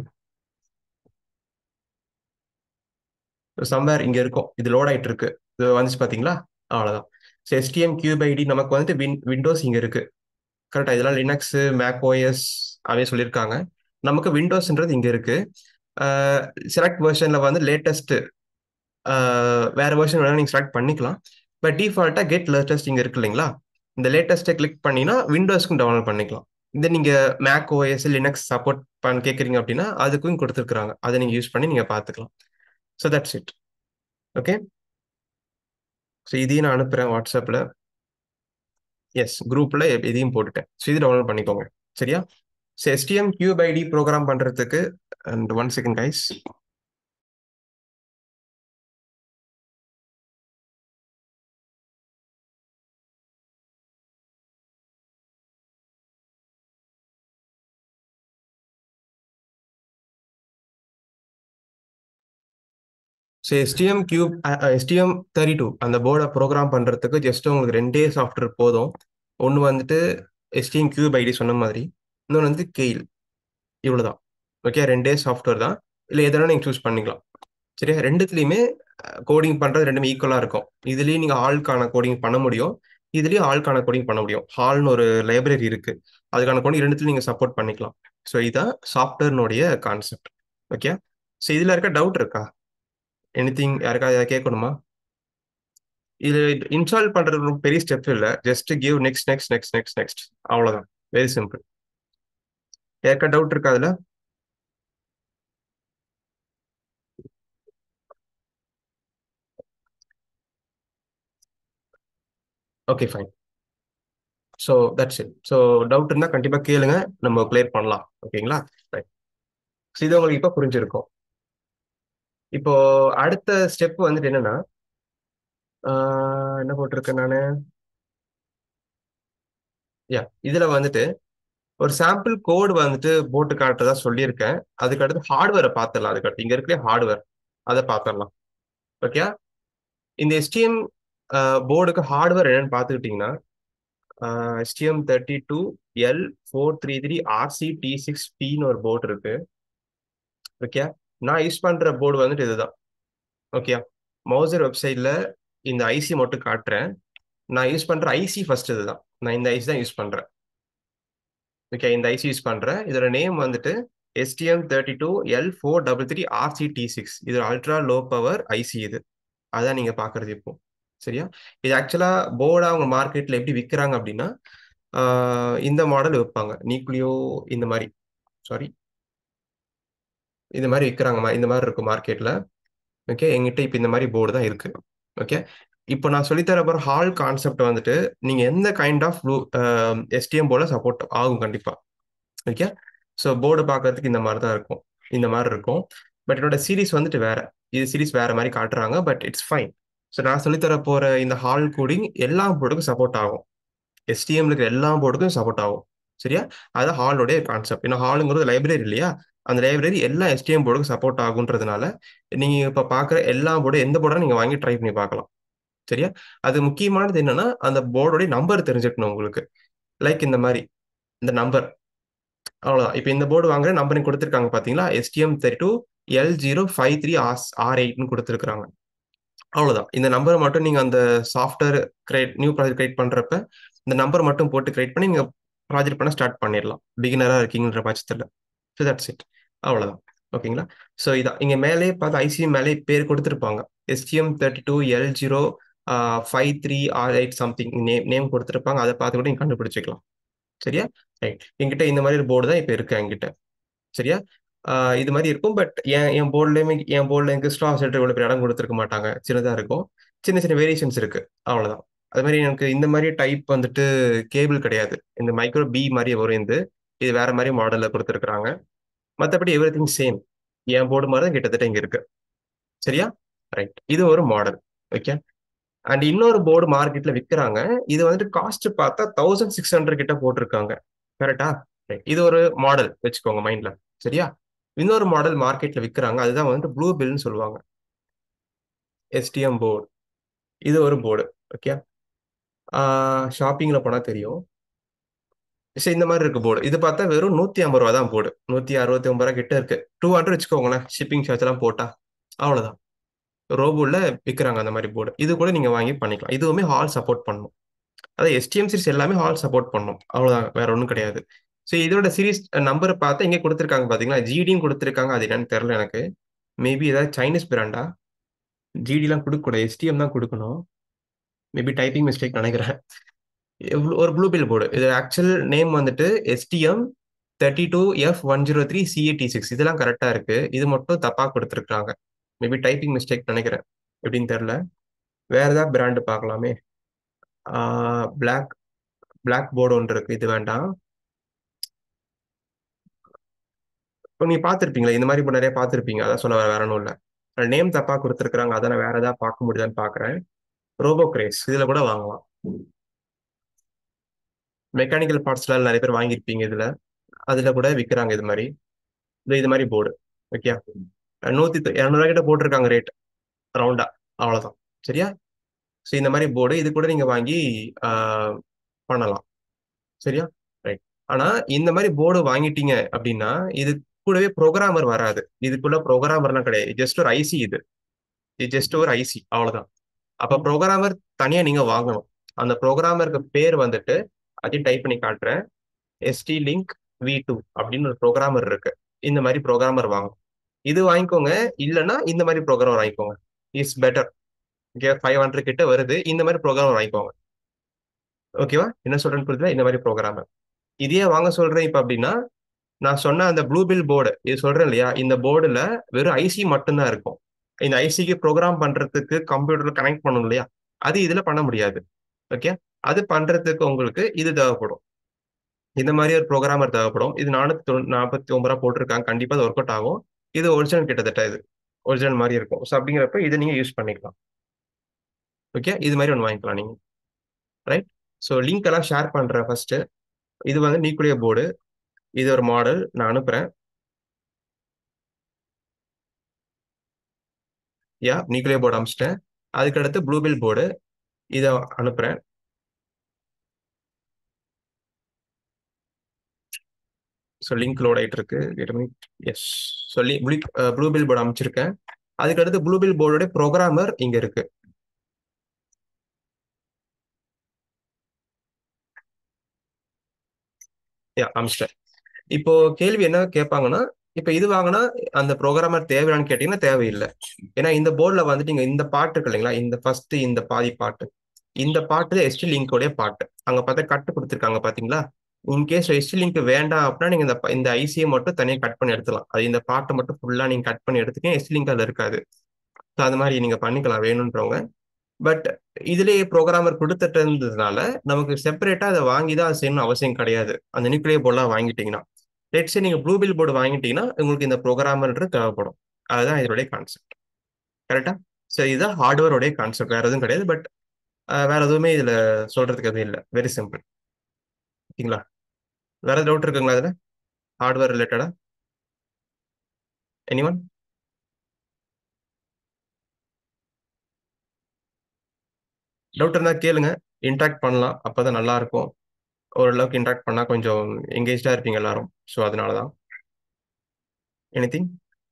சம்வேர் இங்க இருக்கும் இது லோட் ஆயிட்டு இருக்கு இது வந்துச்சு பாத்தீங்களா அவ்வளவுதான் ஸோ எஸ்டிஎம் கியூப் ஐடி நமக்கு வந்துட்டு வின் விண்டோஸ் இங்க இருக்கு கரெக்டா இதெல்லாம் லினக்ஸ் மேக் ஓஎஸ் அவே சொல்லியிருக்காங்க நமக்கு விண்டோஸ்ன்றது இங்க இருக்கு செலக்ட் வெர்ஷன்ல வந்து லேட்டஸ்ட் வேற வெர்ஷன் வேணா நீங்க செலக்ட் பண்ணிக்கலாம் பட் டிஃபால்ட்டா கெட் லேட்டஸ்ட் இங்க இருக்கு இல்லைங்களா இந்த லேட்டஸ்ட்டை கிளிக் பண்ணினா விண்டோஸ்க்கும் டவுன்லோட் பண்ணிக்கலாம் இந்த நீங்க மேக் ஓஎஸ் லினக்ஸ் சப்போர்ட் பண்ண கேட்குறீங்க அப்படின்னா அதுக்கும் கொடுத்துருக்காங்க அதை நீங்க யூஸ் பண்ணி நீங்க பார்த்துக்கலாம் so that's it okay so இதையும் நான் அனுப்புறேன் வாட்ஸ்அப்பில் எஸ் குரூப்பில் இதையும் போட்டுட்டேன் ஸோ இது டவுன்லோட் பண்ணிக்கோங்க சரியா so STM cube IDE program பண்ணுறதுக்கு and one second guys so STM cube STM thirty two அந்த போர்டை ப்ரோக்ராம் பண்ணுறதுக்கு ஜஸ்ட் உங்களுக்கு ரெண்டே சாஃப்ட்வேர் போதும் ஒன்று வந்துட்டு எஸ்டிஎம் கியூப் ஐடி சொன்ன மாதிரி இன்னொன்று வந்து கெயில் இவ்வளோதான் ஓகே ரெண்டே சாஃப்ட்வேர் தான் இல்லை எதனா நீங்கள் சூஸ் பண்ணிக்கலாம் சரியா ரெண்டுத்துலேயுமே கோடிங் பண்ணுறது ரெண்டுமே ஈக்குவலாக இருக்கும் இதுலேயும் நீங்கள் ஆளுக்கான கோடிங் பண்ண முடியும் இதுலேயும் ஆளுக்கான கோடிங் பண்ண முடியும் ஹால்னு ஒரு லைப்ரரி இருக்கு அதுக்கான கோடிங் ரெண்டுத்துலையும் நீங்கள் சப்போர்ட் பண்ணிக்கலாம் ஸோ இதுதான் சாஃப்ட்வேர்னுடைய கான்செப்ட் ஓகே ஸோ இதில் இருக்க டவுட் இருக்கா எனிதிங் யாருக்காவது கேட்கணுமா இது இன்ஸ்டால் பண்றது ரொம்ப பெரிய ஸ்டெப் இல்லை just give next next next next next அவ்வளோதான் வெரி சிம்பிள் யாருக்கா டவுட் இருக்கா அதுல okay fine so that's it so doubt இருந்தால் கண்டிப்பாக கேளுங்க நம்ம கிளியர் பண்ணலாம் ஓகேங்களா ரைட் ஸோ இது உங்களுக்கு இப்போ புரிஞ்சிருக்கும் இப்போ அடுத்த ஸ்டெப் வந்துட்டு என்னன்னா என்ன போட்டிருக்கேன் நான் யா இதுல வந்துட்டு ஒரு சாம்பிள் கோடு வந்துட்டு போட்டு காட்டுறதா சொல்லியிருக்கேன் அதுக்கு அடுத்து ஹார்ட்வேரை பார்த்துடலாம் அதுக்கு அடுத்து இங்க இருக்கிற ஹார்ட்வேர் அதை பார்த்துடலாம் ஓகே இந்த எஸ்டிஎம் போர்டுக்கு ஹார்ட்வேர் என்னன்னு பார்த்துக்கிட்டிங்கன்னா STM thirty two L four three three RC T six பின்னு ஒரு போர்டு இருக்கு ஓகே நான் யூஸ் பண்ற போர்டு வந்துட்டு இதுதான் ஓகே மௌசர் வெப்சைட்ல இந்த ஐசி மட்டும் காட்டுறேன் நான் யூஸ் பண்ற ஐசி ஃபர்ஸ்ட் இதுதான் நான் இந்த ஐசி தான் யூஸ் பண்றேன் ஓகே இந்த ஐசி யூஸ் பண்றேன் இதோட நேம் வந்துட்டு STM thirty two L four double three RC T six இது அல்ட்ரா லோ பவர் ஐசி இது அதான் நீங்க பாக்குறது இப்போ சரியா இது ஆக்சுவலா போர்டா அவங்க மார்க்கெட்ல எப்படி விற்கிறாங்க அப்படின்னா இந்த மாடல் வைப்பாங்க நியூக்ளியோ இந்த மாதிரி சாரி இந்த மாதிரி விற்கிறாங்கம்மா இந்த மாதிரி இருக்கும் மார்க்கெட்ல ஓகே எங்கிட்ட இப்போ இந்த மாதிரி போர்டு தான் இருக்கு ஓகே இப்போ நான் சொல்லித்தர போகிற ஹால் கான்செப்ட் வந்துட்டு நீங்க எந்த கைண்ட் ஆஃப் எஸ்டிஎம் போர்டில் சப்போர்ட் ஆகும் கண்டிப்பா ஓகே ஸோ போர்டு பார்க்கறதுக்கு இந்த மாதிரி தான் இருக்கும் இந்த மாதிரி இருக்கும் பட் என்னோட சீரிஸ் வந்துட்டு வேற இது சீரிஸ் வேற மாதிரி காட்டுறாங்க பட் இட்ஸ் ஃபைன் ஸோ நான் சொல்லித்தர போற இந்த ஹால் கோடிங் எல்லா போர்டுக்கும் சப்போர்ட் ஆகும் எஸ்டிஎம்ல இருக்கிற எல்லா போர்டுக்கும் சப்போர்ட் ஆகும் சரியா அது ஹாலோடைய கான்செப்ட் ஏன்னா ஹாலுங்கிறது லைப்ரரி இல்லையா அந்த லைப்ரரி எல்லா எஸ்டிஎம் போர்டுக்கும் சப்போர்ட் ஆகுன்றதுனால நீங்க இப்போ பார்க்குற எல்லா போர்டும் எந்த போர்டும் நீங்க வாங்கி ட்ரை பண்ணி பார்க்கலாம் சரியா அது முக்கியமானது என்னன்னா அந்த போர்டோடைய நம்பர் தெரிஞ்சுக்கணும் உங்களுக்கு லைக் இந்த மாதிரி இந்த நம்பர் அவ்வளோதான் இப்போ இந்த போர்டு வாங்குற நம்பரிங் கொடுத்துருக்காங்க பார்த்தீங்களா STM thirty two L zero five three R R எயிட்னு கொடுத்துருக்காங்க அவ்வளோதான் இந்த நம்பரை மட்டும் நீங்கள் அந்த software create new project create பண்ணுறப்ப இந்த நம்பர் மட்டும் போட்டு கிரியேட் பண்ணி நீங்கள் ப்ராஜெக்ட் பண்ண ஸ்டார்ட் பண்ணிடலாம் பிகினராக இருக்கீங்கன்ற பட்சத்தில் ஸோ தட்ஸ் இட் அவ்வளோதான் ஓகேங்களா ஸோ இதான் இங்கே மேலே பார்த்து ஐசிஎம் மேலே பேர் கொடுத்துருப்பாங்க STM thirty two L zero five three R eight something name name கொடுத்துருப்பாங்க அதை பார்த்து கூட நீங்கள் கண்டுபிடிச்சிக்கலாம் சரியா ரைட் என்கிட்ட இந்த மாதிரி ஒரு போர்டு தான் இப்போ இருக்கு என்கிட்ட சரியா இது மாதிரி இருக்கும் பட் என் என் போர்ட்லேயுமே என் போர்டில் எனக்கு ஸ்ட்ரா செல்டர் இவ்வளோ பெரிய இடம் கொடுத்துருக்க மாட்டாங்க சின்னதாக இருக்கும் சின்ன சின்ன வேரியேஷன்ஸ் இருக்கு அவ்வளோதான் அது மாதிரி எனக்கு இந்த மாதிரி டைப் வந்துட்டு கேபிள் கிடையாது இந்த மைக்ரோ பி மாதிரி வரும் இந்த இது வேற மாதிரி மாடலில் கொடுத்துருக்குறாங்க மற்றபடி எவ்ரி திங் சேம் என் போர்டு மாதிரி தான் கிட்டத்தட்ட இங்கே இருக்கு சரியா ரைட் இது ஒரு மாடல் ஓகே அண்ட் இன்னொரு போர்டு மார்க்கெட்ல விற்கிறாங்க இது வந்துட்டு காஸ்ட் பார்த்தா தௌசண்ட் சிக்ஸ் ஹண்ட்ரட் கிட்ட போட்டிருக்காங்க கரெக்டா இது ஒரு மாடல் வச்சுக்கோங்க மைண்ட்ல சரியா இன்னொரு மாடல் மார்க்கெட்ல விற்கிறாங்க அதுதான் வந்துட்டு ப்ளூ பில்னு சொல்லுவாங்க எஸ்டிஎம் போர்டு இது ஒரு போர்டு ஓகே ஷாப்பிங்ல போனா தெரியும் சரி இந்த மாதிரி இருக்கு போர்டு இது பார்த்தா வெறும் நூத்தி ஐம்பது ரூபா தான் போர்டு நூத்தி அறுபத்தி ஒன்பது ரூபா கிட்ட இருக்கு டூ ஹண்ட்ரட் வச்சுக்கோங்களேன் ஷிப்பிங் சார்ஜ் எல்லாம் போட்டா அவ்வளவுதான் ரோபோல விற்கிறாங்க அந்த மாதிரி போர்டு இது கூட நீங்க வாங்கி பண்ணிக்கலாம் இதுவுமே ஹால் சப்போர்ட் பண்ணும் அதாவது எஸ்டிஎம் சீரிஸ் எல்லாமே ஹால் சப்போர்ட் பண்ணும் அவ்வளவுதான் வேற ஒன்றும் கிடையாது ஸோ இதோட சீரிஸ் நம்பர் பார்த்தா இங்கே கொடுத்துருக்காங்க பார்த்தீங்களா ஜிடின்னு கொடுத்துருக்காங்க அது என்னன்னு தெரியல எனக்கு மேபி ஏதாவது சைனீஸ் பிராண்டா ஜிடிலாம் கொடுக்கக்கூடாது எஸ்டிஎம் தான் கொடுக்கணும் மேபி டைப்பிங் மிஸ்டேக் நினைக்கிறேன் ஒரு ப்ளூ பில் போர்டு இது ஆக்சுவல் நேம் வந்துட்டு STM thirty two F one zero three CAD six இதெல்லாம் கரெக்டாக இருக்கு இது மட்டும் தப்பாக கொடுத்துருக்காங்க மேபி டைப்பிங் மிஸ்டேக் நினைக்கிறேன் எப்படின்னு தெரில வேற ஏதாவது பிராண்டு பார்க்கலாமே பிளாக் பிளாக் போர்டு ஒன்று இருக்கு இது வேண்டாம் இப்போ நீங்க பார்த்துருப்பீங்களா இந்த மாதிரி இப்போ நிறைய பார்த்துருப்பீங்க அதான் சொல்ல வேற ஒன்றும் இல்லை நேம் தப்பா கொடுத்துருக்காங்க அதை நான் வேற ஏதாவது பார்க்க முடியுதான்னு பார்க்குறேன் ரோபோ கிரேஸ் இதுல கூட வாங்கலாம் மெக்கானிக்கல் பார்ட்ஸ்ல நிறைய பேர் வாங்கியிருப்பீங்க இதுல அதுல கூட விற்கிறாங்க இது மாதிரி இது இது மாதிரி போர்டு ஓகே நூத்தி இரநூறுவா கிட்ட போட்டிருக்காங்க ரேட் ரவுண்டா அவ்வளவுதான் சரியா ஸோ இந்த மாதிரி போர்டு இது கூட நீங்க வாங்கி பண்ணலாம் சரியா ரைட் ஆனா இந்த மாதிரி போர்டு வாங்கிட்டீங்க அப்படின்னா இது கூடவே ப்ரோக்ராமர் வராது இதுக்குள்ள ப்ரோக்ராமர்லாம் கிடையாது ஜஸ்ட் ஒரு ஐசி இது இது ஜஸ்ட் ஒரு ஐசி அவ்வளவுதான் அப்ப ப்ரோக்ராமர் தனியா நீங்க வாங்கணும் அந்த ப்ரோக்ராமருக்கு பேர் வந்துட்டு அதையும் டைப் பண்ணி காட்டுறேன் எஸ்டி லிங்க் வி டூ அப்படின்னு ஒரு ப்ரோக்ராமர் இருக்கு இந்த மாதிரி ப்ரோக்ராமர் வாங்கணும் இது வாங்கிக்கோங்க இல்லைன்னா இந்த மாதிரி ப்ரோக்ராமர் வாங்கிக்கோங்க is better okay five hundred கிட்ட வருது இந்த மாதிரி ப்ரோக்ராமர் வாங்கிக்கோங்க ஓகேவா என்ன சொல்றேன்னு புரியுதுல இந்த மாதிரி ப்ரோக்ராமர் இதையே வாங்க சொல்றேன் இப்போ அப்படின்னா நான் சொன்ன அந்த ப்ளூ பில் போர்டு இது சொல்றேன் இல்லையா இந்த போர்டுல வெறும் ஐசி மட்டும்தான் இருக்கும் இந்த ஐசிக்கு ப்ரோக்ராம் பண்றதுக்கு கம்ப்யூட்டர்ல கனெக்ட் பண்ணணும் இல்லையா அது இதுல பண்ண முடியாது ஓகே அது பண்றதுக்கு உங்களுக்கு இது தேவைப்படும் இந்த மாதிரி ஒரு ப்ரோக்ராமர் தேவைப்படும் இது நானூத்தி நாற்பத்தி ஒன்பது ரூபா போட்டிருக்காங்க கண்டிப்பா அது ஒர்க் அவுட் ஆகும் இது ஒரிஜினல் கிட்டத்தட்ட இது ஒரிஜினல் மாதிரி இருக்கும் ஸோ அப்படிங்கிறப்ப இதை நீங்க யூஸ் பண்ணிக்கலாம் ஓகே இது மாதிரி ஒன்று வாங்கிக்கலாம் நீங்க ரைட் ஸோ லிங்க் எல்லாம் ஷேர் பண்றேன் ஃபர்ஸ்ட் இது வந்து நீக்குடைய போர்டு இது ஒரு மாடல் நான் அனுப்புறேன் யா நியூக்ளியர் போர்டு அமிச்சிட்டேன் அதுக்கடுத்து ப்ளூபில் போர்டு இதை அனுப்புறேன் ஸோ லிங்க் லோட் ஆகிட்டு இருக்கு எஸ் சொல்லி ப்ளூ பில் போர்டு அமைச்சிருக்கேன் அதுக்கடுத்து ப்ளூ பில் போர்டோட ப்ரோக்ராமர் இங்க இருக்கு யா அமிச்சிட்டேன் இப்போ கேள்வி என்ன கேட்பாங்கன்னா இப்போ இது வாங்கினா அந்த ப்ரோக்ராமர் தேவையான்னு கேட்டீங்கன்னா தேவையில்லை ஏன்னா இந்த போர்டில் வந்துட்டு இங்க இந்த பாட்டு இருக்கு இல்லைங்களா இந்த ஃபர்ஸ்ட் இந்த பாதி பாட்டு இந்த பாட்டு எஸ்டி லிங்கோடைய பாட்டு அங்க பார்த்தா கட்டு கொடுத்துருக்காங்க பாத்தீங்களா இன்கேஸ் எஸ்டி லிங்க் வேண்டாம் அப்படின்னா நீங்க இந்த இந்த ஐசியை மட்டும் தனியாக கட் பண்ணி எடுத்துலாம் அது இந்த பாட்டை மட்டும் ஃபுல்லா நீங்க கட் பண்ணி எடுத்துக்கீங்க எஸ்டி லிங்க் அதுல இருக்காது ஸோ அது மாதிரி நீங்க பண்ணிக்கலாம் வேணுன்றவங்க பட் இதுலேயே ப்ரோக்ராமர் கொடுத்துட்டு இருந்ததுனால நமக்கு செப்பரேட்டா அதை வாங்கி தான் அது செய்யணும் அவசியம் கிடையாது அந்த நியூக்ளியர் போர்டெலாம் வாங்கிட்டீங்கன்னா லெட்ஸே நீங்க ப்ளூ பில் போர்டு வாங்கிட்டீங்கன்னா உங்களுக்கு இந்த ப்ரோக்ராமர்ன்றது தேவைப்படும் அதுதான் இதோடைய கான்செப்ட் கரெக்டா ஸோ இதுதான் ஹார்ட்வேரோடைய கான்செப்ட் வேற எதுவும் கிடையாது பட் வேற எதுவுமே இதுல சொல்றதுக்கு எதுவும் இல்லை வெரி சிம்பிள் ஓகேங்களா வேற டவுட் இருக்குங்களா அதுல ஹார்ட்வேர் ரிலேட்டடா எனி ஒன் டவுட் இருந்தா கேளுங்க இன்ட்ராக்ட் பண்ணலாம் அப்பதான் நல்லா இருக்கும் ஓரளவுக்கு இன்ட்ராக்ட் பண்ணா கொஞ்சம் எங்கேஜ்டா இருப்பீங்க எல்லாரும் ஸோ அதனால தான் anything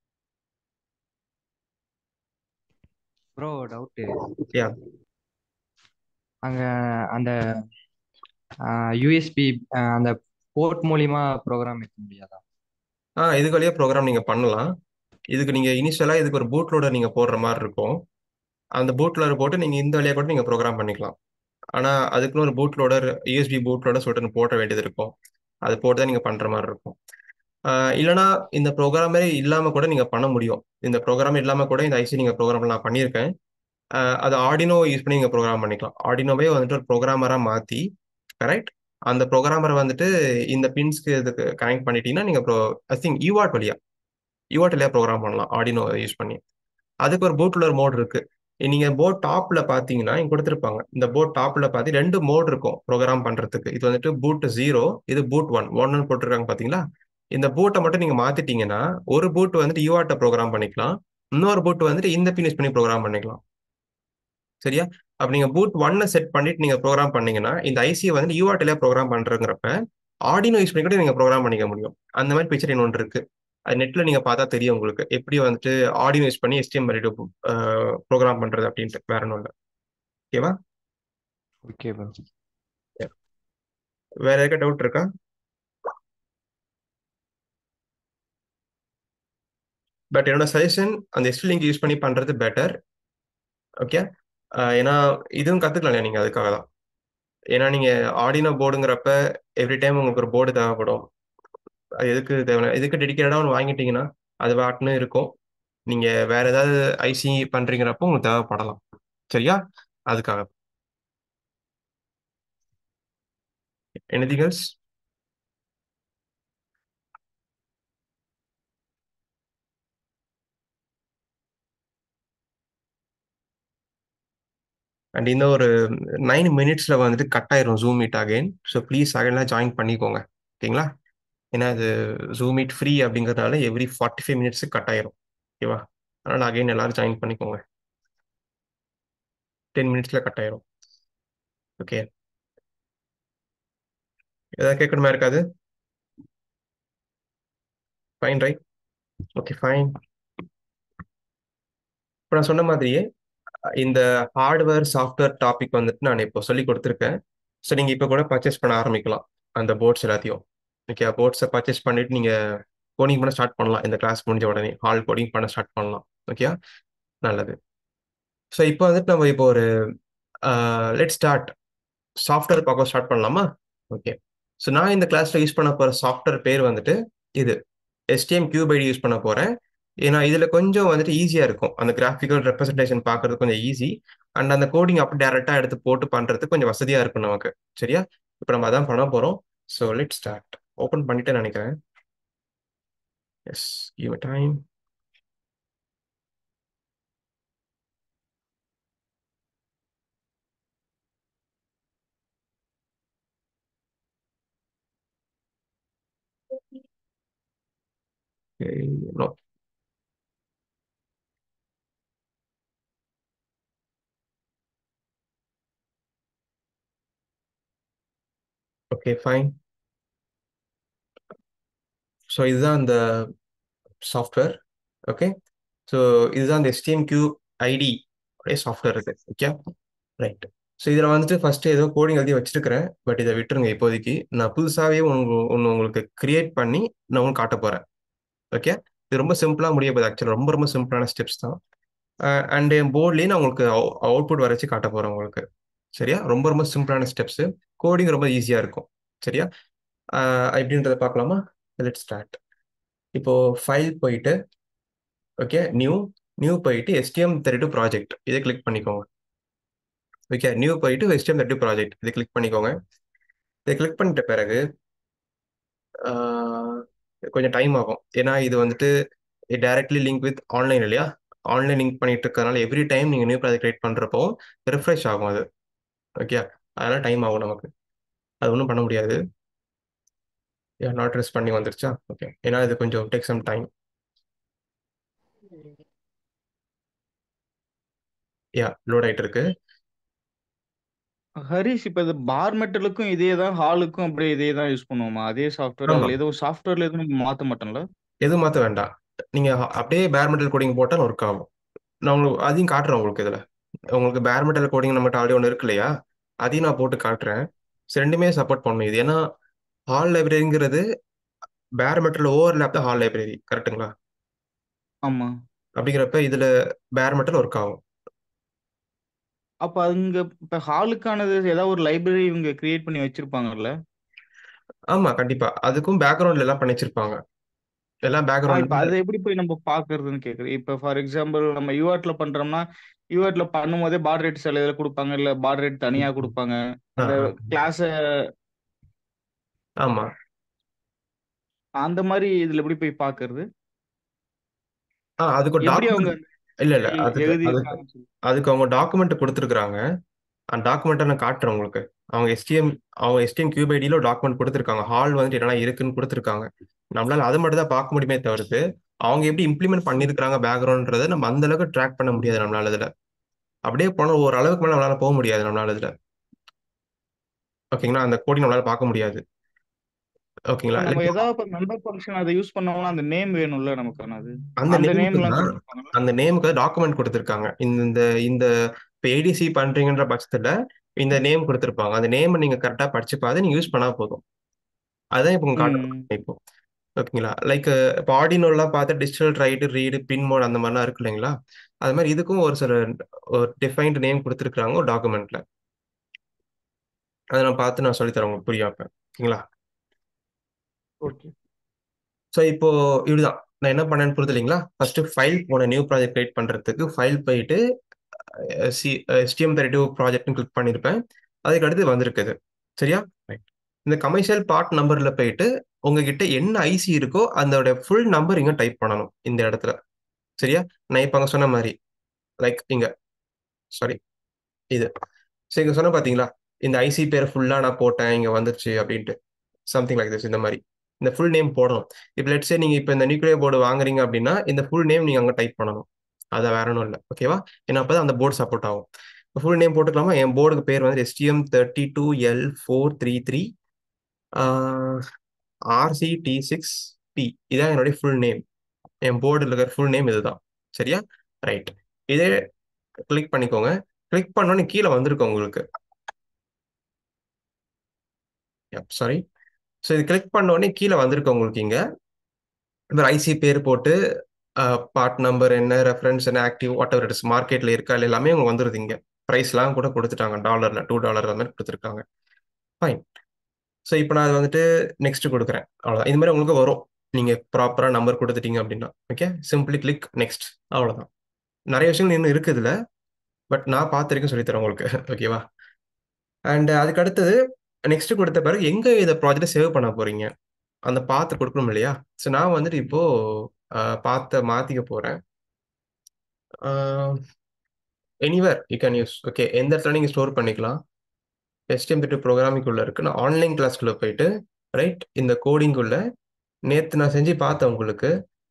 bro doubt yeah அங்க அந்த யூஎஸ்பி அந்த போர்ட் மூலியமா ப்ரோக்ராம் வைக்க முடியாதா ஆ இதுக்கு வழியா ப்ரோக்ராம் நீங்க பண்ணலாம் இதுக்கு நீங்க இனிஷியலா இதுக்கு ஒரு பூட் லோடர் நீங்க போடுற மாதிரி இருக்கும் அந்த பூட் லோடர் போட்டு நீங்க இந்த வழியா கூட நீங்க ப்ரோக்ராம் பண்ணிக்கலாம் ஆனா அதுக்குன்னு ஒரு boot loader USB boot loader சொல்லிட்டு போட வேண்டியது இருக்கும் அது போட்டு தான் நீங்க பண்ற மாதிரி இருக்கும் ஆஹ் இல்லைனா இந்த ப்ரோக்ராமே இல்லாம கூட நீங்க பண்ண முடியும் இந்த ப்ரோக்ராம் இல்லாம கூட இந்த ஐசி நீங்க ப்ரோக்ராம் நான் பண்ணியிருக்கேன் ஆஹ் அது ஆடினோ யூஸ் பண்ணி நீங்க ப்ரோக்ராம் பண்ணிக்கலாம் ஆடினோவே வந்துட்டு ஒரு ப்ரோக்ராமரா மாத்தி கரெக்ட் அந்த ப்ரோக்ராமரை வந்துட்டு இந்த பின்ஸ்க்கு இதுக்கு கனெக்ட் பண்ணிட்டீங்கன்னா நீங்க ப்ரோ ஐ திங்க் யூஆர்ட் வழியா யூஆர்ட் வழியா ப்ரோக்ராம் பண்ணலாம் ஆடினோ யூஸ் பண்ணி அதுக்கு ஒரு பூட்ல ஒரு மோட் இருக்கு நீங்க போர்ட் டாப்ல பாத்தீங்கன்னா இங்க கொடுத்துருப்பாங்க இந்த போர்ட் டாப்ல பாத்தி ரெண்டு மோட் இருக்கும் ப்ரோக்ராம் பண்றதுக்கு இது வந்துட்டு பூட் ஜீரோ இது பூட் ஒன் ஒன்னு போட்டிருக்காங்க பாத்தீங்களா இந்த பூட்டை மட்டும் நீங்க மாத்திட்டீங்கன்னா ஒரு பூட் வந்துட்டு யூஆர்ட்ட ப்ரோக்ராம் பண்ணிக்கலாம் இன்னொரு பூட் வந்துட்டு இந்த பின் யூஸ் பண்ணி ப்ரோக்ராம் பண்ணிக்கலாம் சரியா அப்ப நீங்க பூட் ஒன்னை செட் பண்ணிட்டு நீங்க ப்ரோக்ராம் பண்ணீங்கன்னா இந்த ஐசியை வந்துட்டு யூஆர்டில ப்ரோக்ராம் பண்றங்கிறப்ப ஆடினோ யூஸ் பண்ணி கூட நீங்க ப்ரோக்ராம் பண்ணிக்க முடியும் அந்த மாதிரி பிக்சர் இன்னொன்று இருக்கு அது நெட்ல நீங்க பார்த்தா தெரியும் உங்களுக்கு எப்படி வந்துட்டு ஆடியோ யூஸ் பண்ணி எஸ்டிஎம் பண்ணிட்டு ப்ரோக்ராம் பண்றது அப்படின்ட்டு வேற ஒன்றும் இல்லை ஓகேவா ஓகே ப்ரோ வேற ஏதாவது டவுட் இருக்கா பட் என்னோட சஜஷன் அந்த எஸ்டி லிங்க் யூஸ் பண்ணி பண்றது பெட்டர் ஓகே ஏன்னா இதுவும் கத்துக்கலாம் இல்லையா நீங்க அதுக்காக தான் ஏன்னா நீங்க ஆடினோ போர்டுங்கிறப்ப எவ்ரி டைம் உங்களுக்கு ஒரு போர்டு தேவைப்படும் அது எதுக்கு தேவை எதுக்கு டெடிக்கேட்டடா ஒன்று வாங்கிட்டீங்கன்னா அது வாட்டுன்னு இருக்கும் நீங்க வேற ஏதாவது ஐசி பண்றீங்கிறப்போ உங்களுக்கு தேவைப்படலாம் சரியா அதுக்காக எனிதிங் எல்ஸ் அண்ட் இன்னும் ஒரு நைன் மினிட்ஸ்ல வந்துட்டு கட் ஆயிரும் zoom meet again so please அகைன்லாம் ஜாயின் பண்ணிக்கோங்க ஓகேங்களா ஏன்னா அது ஜூம் மீட் ஃப்ரீ அப்படிங்கிறதுனால every forty five minutes cut ஆயிரும் ஓகேவா அதனால அகைன் எல்லாரும் ஜாயின் பண்ணிக்கோங்க டென் மினிட்ஸ்ல கட் ஆயிரும் ஓகே ஏதாவது கேட்கணுமா இருக்காது ஃபைன் ரைட் ஓகே ஃபைன் இப்போ நான் சொன்ன மாதிரியே இந்த ஹார்ட்வேர் சாஃப்ட்வேர் டாபிக் வந்துட்டு நான் இப்போ சொல்லி கொடுத்துருக்கேன் ஸோ நீங்கள் இப்போ கூட பர்ச்சேஸ் பண்ண ஆரம்பிக்கலாம் அந்த போர்ட்ஸ் எல்லாத்தையும் ஓகே போர்ட்ஸை பர்ச்சேஸ் பண்ணிட்டு நீங்கள் கோடிங் பண்ண ஸ்டார்ட் பண்ணலாம் இந்த கிளாஸ் முடிஞ்ச உடனே ஹால் கோடிங் பண்ண ஸ்டார்ட் பண்ணலாம் ஓகே நல்லது ஸோ இப்போ வந்துட்டு நம்ம இப்போ ஒரு லெட் ஸ்டார்ட் சாஃப்ட்வேர் பார்க்க ஸ்டார்ட் பண்ணலாமா ஓகே ஸோ நான் இந்த கிளாஸில் யூஸ் பண்ண போகிற சாஃப்ட்வேர் பேர் வந்துட்டு இது எஸ்டிஎம் கியூப் ஐடி யூஸ் பண்ண போகிறேன் ஏன்னா இதில் கொஞ்சம் வந்துட்டு ஈஸியாக இருக்கும் அந்த கிராஃபிக்கல் ரெப்ரஸன்டேஷன் பார்க்கறது கொஞ்சம் ஈஸி அண்ட் அந்த கோடிங் அப்படி டேரெக்டாக எடுத்து போட்டு பண்ணுறதுக்கு கொஞ்சம் வசதியாக இருக்கும் நமக்கு சரியா இப்போ நம்ம அதான் பண்ண போகிறோம் ஸோ லெட் ஸ்டார்ட் ஓப்பன் பண்ணிட்டு நினைக்கிறேன் yes give time Okay, no. Okay fine so இதுதான் அந்த சாஃப்ட்வேர் ஓகே ஸோ இதுதான் இந்த எஸ்டிஎம் கியூ ஐடி அப்படியே சாஃப்ட்வேர் இருக்கு ஓகே ரைட் ஸோ இதில் வந்துட்டு ஃபர்ஸ்ட் ஏதோ கோடிங் எழுதி வச்சிருக்கிறேன் பட் இதை விட்டுருங்க இப்போதைக்கு நான் புதுசாகவே ஒன்று ஒன்று உங்களுக்கு கிரியேட் பண்ணி நான் உங்களுக்கு காட்ட போகிறேன் ஓகே இது ரொம்ப சிம்பிளாக முடிய போகுது ஆக்சுவலாக ரொம்ப ரொம்ப சிம்பிளான ஸ்டெப்ஸ் தான் அண்ட் என் போர்ட்லேயே நான் உங்களுக்கு அவுட்புட் வரைச்சு காட்ட போகிறேன் உங்களுக்கு சரியா ரொம்ப ரொம்ப சிம்பிளான ஸ்டெப்ஸு கோடிங் ரொம்ப ஈஸியாக இருக்கும் சரியா எப்படின்றத பார்க்கலாமா லெட் ஸ்டார்ட் இப்போ ஃபைல் போயிட்டு ஓகே நியூ நியூ போயிட்டு எஸ்டிஎம் தேர்ட்டி டூ ப்ராஜெக்ட் இதை கிளிக் பண்ணிக்கோங்க ஓகே நியூ போயிட்டு எஸ்டிஎம் தேர்ட்டி ப்ராஜெக்ட் இதை கிளிக் பண்ணிக்கோங்க இதை கிளிக் பண்ணிட்ட பிறகு ஆஹ், கொஞ்சம் டைம் ஆகும் ஏன்னா இது வந்துட்டு டைரக்ட்லி லிங்க் வித் ஆன்லைன் இல்லையா ஆன்லைன் லிங்க் பண்ணிட்டு இருக்கறனால எவ்ரி டைம் நீங்கள் நியூ ப்ராஜெக்ட் கிரியேட் பண்ணுறப்போ ரிஃப்ரெஷ் ஆகும் அது ஓகே அதனால டைம் ஆகும் நமக்கு அது ஒன்றும் பண்ண முடியாது நாட் ரெஸ்ட் பண்ணி வந்துருச்சா ஓகே ஏன்னா இது கொஞ்சம் take some time yeah load ஆயிட்டு இருக்கு ஹரிஷ் இப்ப இது பார் மெட்டலுக்கும் இதே தான் ஹாலுக்கும் அப்படியே இதே தான் யூஸ் பண்ணுவோமா அதே சாஃப்ட்வேர் ஆமா அதுல ஏதோ சாஃப்ட்வேர்ல எதுவும் நம்ம மாத்த மாட்டோம்ல எதுவும் மாற்ற வேண்டாம் நீங்க ஹ- அப்படியே பேர் மெட்டல் கோடிங் போட்டால் ஒர்க் ஆகும் நான் உங்களுக்கு அதையும் காட்டுறேன் உங்களுக்கு இதுல உங்களுக்கு பேர் மெட்டல் கோடிங் நம்மகிட்ட ஆல்ரெடி ஒன்று இருக்கு இல்லையா அதையும் நான் போட்டு காட்டுறேன் சரி, ரெண்டுமே சப்போர்ட் பண்ணும் இது ஏன்னா ஹால் லைப்ரரிங்கிறது பேர் மெட்டல் ஓவர் தான் ஹால் லைப்ரரி கரெக்ட்டுங்களா ஆமா அப்படிங்கிறப்ப இதுல பேர் மெட்டல் ஒர்க் ஆகும் அப்ப அங்க இப்ப ஹாலுக்கானது ஏதாவது ஒரு லைப்ரரி இவங்க கிரியேட் பண்ணி வச்சிருப்பாங்கல்ல ஆமா கண்டிப்பா அதுக்கும் பேக்ரவுண்ட்ல எல்லாம் பண்ணி வச்சிருப்பாங்க எல்லாம் ஆ இப்ப பேக்ரவுண்ட்ல அதை எப்படி போய் நம்ம பாக்குறதுன்னு கேக்குறேன் இப்ப ஃபார் எக்ஸாம்பிள் நம்ம யூஆர்ட்ல பண்றோம்னா யூஆர்ட்ல பண்ணும்போதே பாட் ரேட் சில இதுல கொடுப்பாங்க இல்ல பாட் ரேட் தனியா கொடுப்பாங்க அந்த கிளாஸ ஆமா அந்த மாதிரி இதுல எப்படி போய் பாக்குறது ஆ அதுக்கு ஒரு எப்படி அவங்க டாக்குமெண்ட் இல்ல இல்ல எழுதி அதுக்கு அதுக்கு எழுதியிருக்காங்கன்னு சொல்லி அதுக்கு அவங்க டாக்குமெண்ட் கொடுத்துருக்காங்க அந்த டாக்குமெண்ட்டை நான் காட்டுறேன் உங்களுக்கு அவங்க எஸ்டிஎம் அவங்க எஸ்டிஎம் கியூப் ஐடியில் ஒரு டாக்குமெண்ட் கொடுத்துருக்காங்க ஹால் வந்துட்டு என்னெல்லாம் இருக்குன்னு கொடுத்துருக்காங்க நம்மளால அதை மட்டும் தான் பார்க்க முடியுமே தவிர்த்து அவங்க எப்படி இம்ப்ளிமெண்ட் பண்ணியிருக்காங்க பேக்ரவுண்ட்ன்றதை நம்ம அந்த அளவுக்கு ட்ராக் பண்ண முடியாது நம்மளால இதுல அப்படியே போனால் ஒரு அளவுக்கு மேலே நம்மளால போக முடியாது நம்மளால இதுல ஓகேங்களா அந்த கோடிங் நம்மளால பார்க்க முடியாது ஓகேங்களா நம்ம Like, ஏதாவது இப்ப மெம்பர் ஃபங்க்ஷன் அதை யூஸ் பண்ணோம்னா அந்த நேம் வேணும்ல நமக்கான அது அந்த அந்த நேம் நேமுக்கு எல்லாம் தான் கொடுத்துருப்பாங்கல்ல அந்த நேமுக்கு டாக்குமெண்ட் கொடுத்துருக்காங்க இந்த இந்த இந்த இப்போ ஏடிசி பண்றீங்கன்ற பட்சத்துல இந்த நேம் கொடுத்துருப்பாங்க அந்த நேம் நீங்க கரெக்டா படிச்சு பார்த்து நீங்க யூஸ் பண்ணா போதும் அதான் இப்போ காட்ட ம் இப்போ ஓகேங்களா லைக் இப்போ ஆர்டினோலாம் பார்த்து digital write read pin mode அந்த மாதிரிலாம் இருக்கு இல்லைங்களா அது மாதிரி இதுக்கும் ஒரு சில ஒரு டிஃபைன்டு நேம் கொடுத்துருக்காங்க ஒரு டாக்குமெண்ட்ல அதை நான் பார்த்து நான் சொல்லித்தரேன் உங்களுக்கு புரியும் அப்ப ஓகேங்களா ஓகே ஸோ இப்போ இப்படிதான் நான் என்ன பண்ணேன்னு புரியுது இல்லைங்களா ஃபர்ஸ்ட் ஃபைல் போன நியூ ப்ராஜெக்ட் கிரியேட் பண்றதுக்கு ஃபைல் போயிட்டு சி எஸ்டிஎம் தேர்ட்டி டூ ப்ராஜெக்ட்னு கிளிக் பண்ணியிருப்பேன் அதுக்கு அடுத்து வந்திருக்குது சரியா ரைட் இந்த கமர்ஷியல் பார்ட் நம்பர்ல போயிட்டு உங்ககிட்ட என்ன ஐசி இருக்கோ அதோட ஃபுல் நம்பர் இங்க டைப் பண்ணணும் இந்த இடத்துல சரியா நான் இப்போ அங்கே சொன்ன மாதிரி லைக் இங்க சாரி இது சரி இங்க சொன்ன பாத்தீங்களா இந்த ஐசி பேர் ஃபுல்லா நான் போட்டேன் இங்க வந்துருச்சு அப்படின்ட்டு சம்திங் லைக் திஸ் இந்த மாதிரி இந்த ஃபுல் நேம் போடணும் இப்போ லெட்ஸே நீங்க இப்போ இந்த நியூக்ளியர் போர்டு வாங்குறீங்க அப்படின்னா இந்த ஃபுல் நேம் நீங்க அங்க டைப் பண்ணணும் அது வேற ஒன்றும் இல்லை ஓகேவா ஏன்னா அப்பதான் அந்த போர்டு சப்போர்ட் ஆகும் ஃபுல் நேம் போட்டுக்கலாமா என் போர்டுக்கு பேர் வந்து STM thirty two L four three three RC T six B இதான் என்னுடைய ஃபுல் நேம் என் போர்டில் இருக்கிற ஃபுல் நேம் இதுதான் சரியா ரைட் இதே கிளிக் பண்ணிக்கோங்க கிளிக் பண்ணோன்னே கீழே வந்திருக்கு உங்களுக்கு சாரி ஸோ இது கிளிக் பண்ணோடனே கீழே வந்திருக்கு உங்களுக்கு இங்க இந்த ஐசி பேர் போட்டு பார்ட் நம்பர் என்ன ரெஃபரன்ஸ் என்ன ஆக்டிவ் வாட் எவர் இட்ஸ் மார்க்கெட்ல இருக்கா இல்லை எல்லாமே உங்களுக்கு வந்துருது இங்க ப்ரைஸ்லாம் கூட கொடுத்துட்டாங்க டாலர்ல டூ டாலர் அந்த மாதிரி கொடுத்துருக்காங்க ஃபைன் ஸோ இப்போ நான் அது வந்துட்டு நெக்ஸ்ட் கொடுக்குறேன் அவ்வளோதான் இது மாதிரி உங்களுக்கு வரும் நீங்க ப்ராப்பரா நம்பர் கொடுத்துட்டீங்க அப்படின்னா ஓகே சிம்பிளி கிளிக் நெக்ஸ்ட் அவ்வளோதான் நிறைய விஷயங்கள் இன்னும் இருக்குது இதுல பட் நான் பார்த்துருக்கேன் சொல்லித்தரேன் உங்களுக்கு ஓகேவா அண்ட் அதுக்கு அடுத்தது நெக்ஸ்ட் கொடுத்த பிறகு எங்க இந்த ப்ராஜெக்ட் சேவ் பண்ண போறீங்க அந்த பாத்தை கொடுக்கணும் இல்லையா ஸோ நான் வந்துட்டு இப்போ பாத்தை மாத்திக்க போறேன் anywhere you can use okay எந்த இடத்துல நீங்க ஸ்டோர் பண்ணிக்கலாம் எஸ்டிஎம் டூ ப்ரோக்ராமிங்குள்ள இருக்கு நான் ஆன்லைன் கிளாஸ்க்குள்ள போயிட்டு ரைட் இந்த கோடிங்குள்ள நேற்று நான் செஞ்சு பார்த்தேன் உங்களுக்கு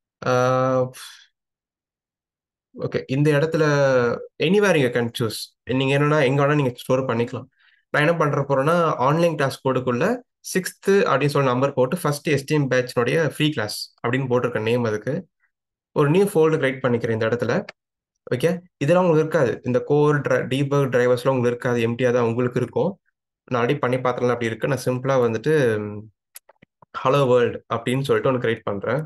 ஓகே இந்த இடத்துல எனிவேர் யூ கேன் சூஸ் நீங்க என்னன்னா எங்க வேணா நீங்க ஸ்டோர் பண்ணிக்கலாம் நான் என்ன பண்ற போறேன்னா ஆன்லைன் கிளாஸ் கோடுக்குள்ள சிக்ஸ்த்து அப்படின்னு சொல்லி நம்பர் போட்டு ஃபர்ஸ்ட் எஸ்டிஎம் பேட்ச்னுடைய ஃப்ரீ கிளாஸ் அப்படின்னு போட்டிருக்கேன் நேம் அதுக்கு ஒரு நியூ ஃபோல்டு கிரியேட் பண்ணிக்கிறேன் இந்த இடத்துல ஓகே இதெல்லாம் உங்களுக்கு இருக்காது இந்த கோர் ட்ரை டீபக் டிரைவர்ஸ்லாம் உங்களுக்கு இருக்காது எம்டியாக தான் உங்களுக்கு இருக்கும் நான் ஆல்ரெடி பண்ணி பார்த்துலாம் அப்படி இருக்கு நான் சிம்பிளாக வந்துட்டு ஹலோ வேர்ல்டு அப்படின்னு சொல்லிட்டு ஒன்று கிரியேட் பண்ணுறேன்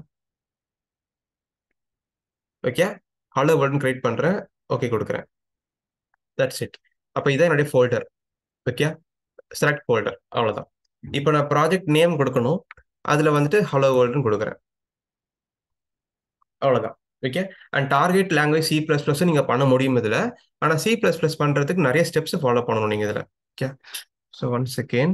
ஓகே ஹலோ வேர்ல்டுன்னு கிரியேட் பண்ணுறேன் ஓகே கொடுக்குறேன் தட்ஸ் இட் அப்போ இதான் என்னுடைய ஃபோல்டர் ஓகே செலக்ட் ஃபோல்டர் அவ்வளோதான் இப்போ நான் ப்ராஜெக்ட் நேம் கொடுக்கணும் அதில் வந்துட்டு ஹலோ வேர்ல்டுன்னு கொடுக்குறேன் அவ்வளோதான் okay and target language C plus plus நீங்க பண்ண முடியும் இதுல ஆனா சி ப்ளஸ் ப்ளஸ் பண்றதுக்கு நிறைய ஸ்டெப்ஸ் ஃபாலோ பண்ணணும் நீங்க இதுல okay so one second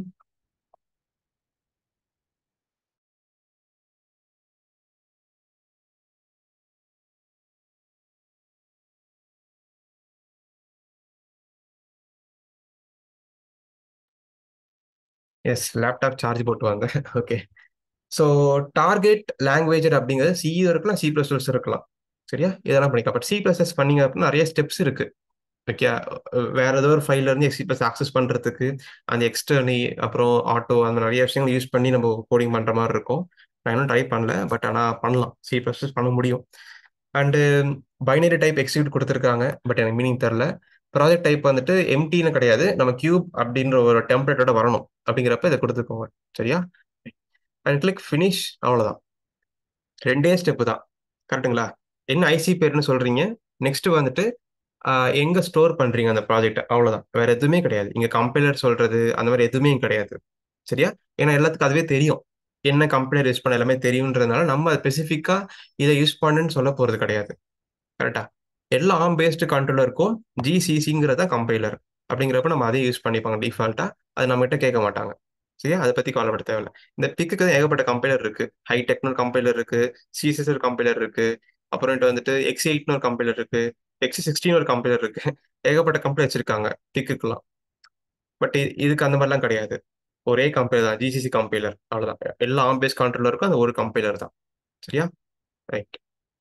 yes laptop charge போட்டு வாங்க ஓகே ஸோ டார்கெட் லாங்குவேஜ் அப்படிங்கிறது சிஇ இருக்கலாம் சி ப்ளஸ் ப்ளஸ் இருக்கலாம் சரியா இதெல்லாம் பண்ணிக்கலாம் பட் சி ப்ளஸ் எஸ் பண்ணீங்க அப்படின்னா நிறைய ஸ்டெப்ஸ் இருக்கு ஓகே வேற ஏதோ ஒரு ஃபைல்ல இருந்து சி ப்ளஸ் ஆக்சஸ் பண்றதுக்கு அந்த எக்ஸ்டர்னி அப்புறம் ஆட்டோ அந்த நிறைய விஷயங்கள் யூஸ் பண்ணி நம்ம கோடிங் பண்ற மாதிரி இருக்கும் நான் இன்னும் ட்ரை பண்ணல பட் ஆனால் பண்ணலாம் சி ப்ளஸ் ப்ளஸ் பண்ண முடியும் அண்டு பைனரி டைப் எக்ஸிக்யூட் கொடுத்துருக்காங்க பட் எனக்கு மீனிங் தெரில ப்ராஜெக்ட் டைப் வந்துட்டு எம்டின்னு கிடையாது நம்ம கியூப் அப்படின்ற ஒரு டெம்ப்ளேட்டோட வரணும் அப்படிங்கிறப்ப இதை கொடுத்துக்கோங்க சரியா அண்ட் கிளிக் ஃபினிஷ் அவ்வளோதான் ரெண்டே ஸ்டெப்பு தான் கரெக்டுங்களா என்ன ஐசி பேர்னு சொல்றீங்க நெக்ஸ்ட் வந்துட்டு எங்க ஸ்டோர் பண்றீங்க அந்த ப்ராஜெக்ட் அவ்வளோதான் வேற எதுவுமே கிடையாது இங்க கம்பைலர் சொல்றது அந்த மாதிரி எதுவுமே கிடையாது சரியா ஏன்னா எல்லாத்துக்கும் அதுவே தெரியும் என்ன கம்பைலர் யூஸ் பண்ண எல்லாமே தெரியுன்றதுனால நம்ம ஸ்பெசிஃபிக்கா இதை யூஸ் பண்ணுன்னு சொல்ல போறது கிடையாது கரெக்டா எல்லா ஆம் பேஸ்டு கண்ட்ரோலருக்கும் ஜிசிசிங்கிறத கம்பைலர் அப்படிங்கிறப்ப நம்ம அதே யூஸ் பண்ணிப்பாங்க டிஃபால்ட்டா அது நம்ம கிட்ட கேட்க மாட்டாங்க சரியா அதை பத்தி கவலைப்பட தேவையில்ல இந்த பிக்குக்கு ஏகப்பட்ட கம்பைலர் இருக்கு ஹைடெக்னு ஒரு கம்பைலர் இருக்கு சிஎஸ்எஸ் ஒரு கம்பைலர் இருக்கு அப்புறமேட்டு வந்துட்டு எக்ஸ் எயிட்னு ஒரு கம்பைலர் இருக்கு எக்ஸ் சிக்ஸ்டின் ஒரு கம்பைலர் இருக்கு ஏகப்பட்ட கம்பெனி வச்சிருக்காங்க பிக்குக்கெல்லாம் பட் இதுக்கு அந்த மாதிரிலாம் கிடையாது ஒரே கம்பைலர் தான் ஜிசிசி கம்பைலர் அவ்வளவுதான் எல்லா ஆம் பேஸ் கண்ட்ரோலருக்கும் அந்த ஒரு கம்பைலர் தான் சரியா right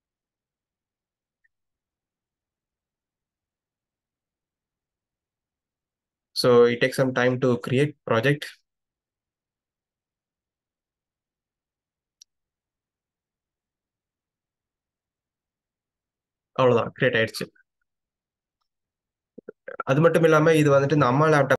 So it takes some time to create project. அவ்வளவுதான் கிரியேட் ஆயிடுச்சு அது மட்டும் இல்லாம இது வந்துட்டு இந்த அம்மா லேப்டாப்